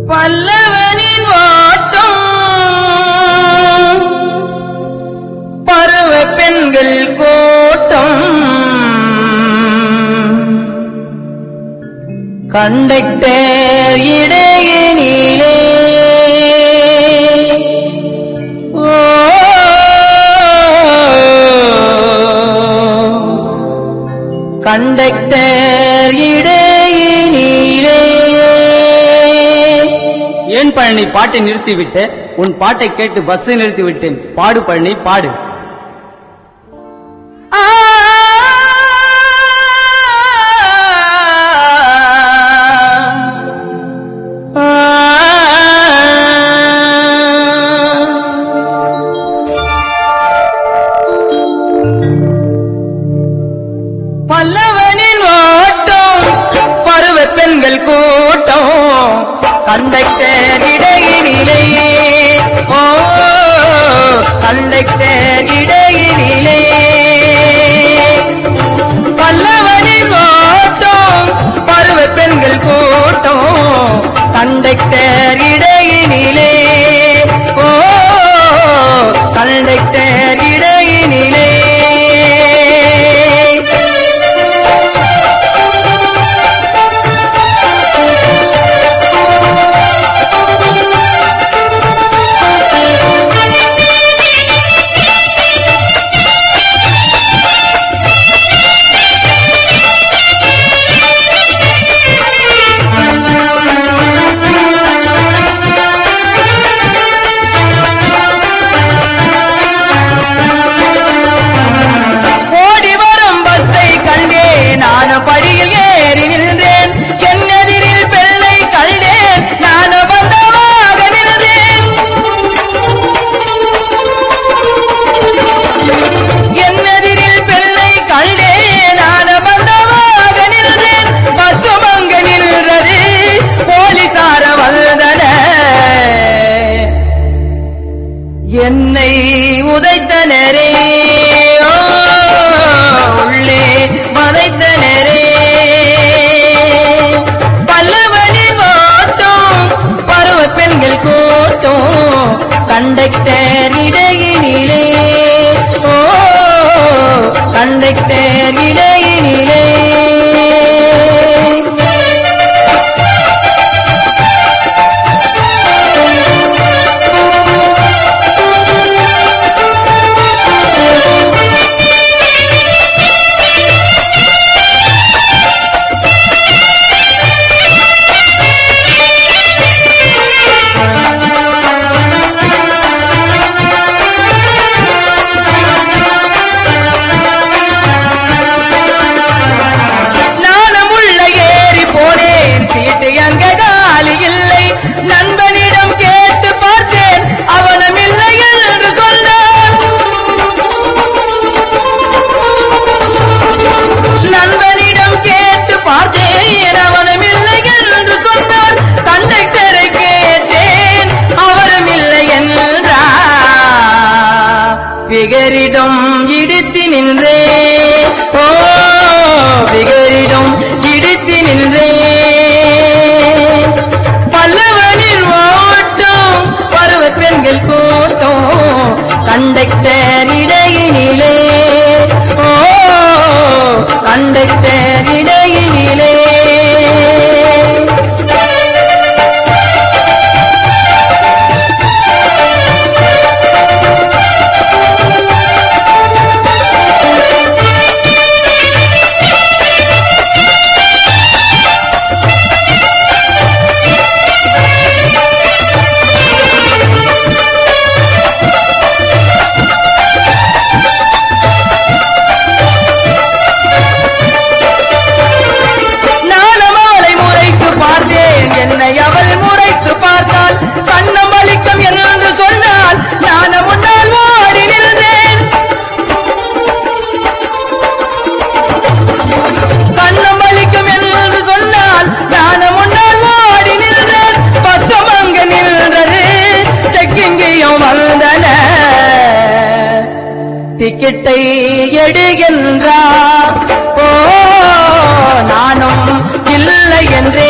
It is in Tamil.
பல்லவனின் ஓட்டம் பருவ பெண்கள் கோட்டம் கண்டக்டர் இடையினிலே ஓ கண்டக்டர் இடையினிலே ஏன் பழனி பாட்டை நிறுத்திவிட்ட உன் பாட்டை கேட்டு பஸ்ஸை நிறுத்தி விட்டேன் பாடு பழனி பாடு ஆ பல்லவனின் ஓட்டம் பருவ பெண்கள் கூட்டம் கண்டக்டர் இடையினிலே ஓ கண்டக்டர் இடையினிலே பல்லவனின் ஓட்டம் பருவ பெண்கள் கூட்டம் கண்டக்டர் இடையினிலே ஓ கண்டக்டர் இடையினிலே ஓடி வரும் பஸ்ஸை கண்டேன் நானும் படியில் ஏறி நின்றேன் என்னெதிரில் பெண்ணை கண்டேன் நானும் பந்தமாக நின்றேன் என்னெதிரில் பெண்ணை கண்டேன் நானும் பந்தமாக நின்றேன் பஸ்ஸும் அங்கு நின்றது போலீசார வந்தன என்னை உதைத்தனரே ஓ, உள்ளே வதைத்தனரே பல்லவனி ஓட்டம் பருவ பெண்கள் கூட்டம் கண்டக்டர் இடையினிலே ஓ கண்டக்டர் இடையினிலே நானும் உள்ள ஏறி போனேன் சீட்டு அங்க காலி இல்லை நண்பனிடம் கேட்டு பார்த்தேன் அவனும் இல்லை என்று சொன்னான் நண்பனிடம் கேட்டு பார்த்தேன் அவனும் இல்லை என்று சொன்னான் கண்டக்டரை கேட்டேன் அவரும் இல்லை என்றார் பிகரிடம் இடித்து நின்றே ஓ பிகரிடம் இடித்து நின்றே பல்லவனின் ஓட்டம் பருவ பெண்கள் கூட்டம் கண்டக்டர் இடையினிலே ஓ கண்டக்டர் இடையினிலே நானும் அவளை முறைத்து பார்த்தேன் என்னை அவள் முறைத்து பார்த்தால் கண்ணம் வலிக்கும் என்று சொன்னால் நானும் முன்னால் ஓடி நின்றேன் கண்ணம் வலிக்கும் என்று சொன்னால் நானும் முன்னால் ஓடி நின்றேன் பசம் அங்கு நின்றது செக்கிங்கேயும் வந்தன டிக்கெட்டை எடுகின்றார் ஓ நானும் இல்லை என்றே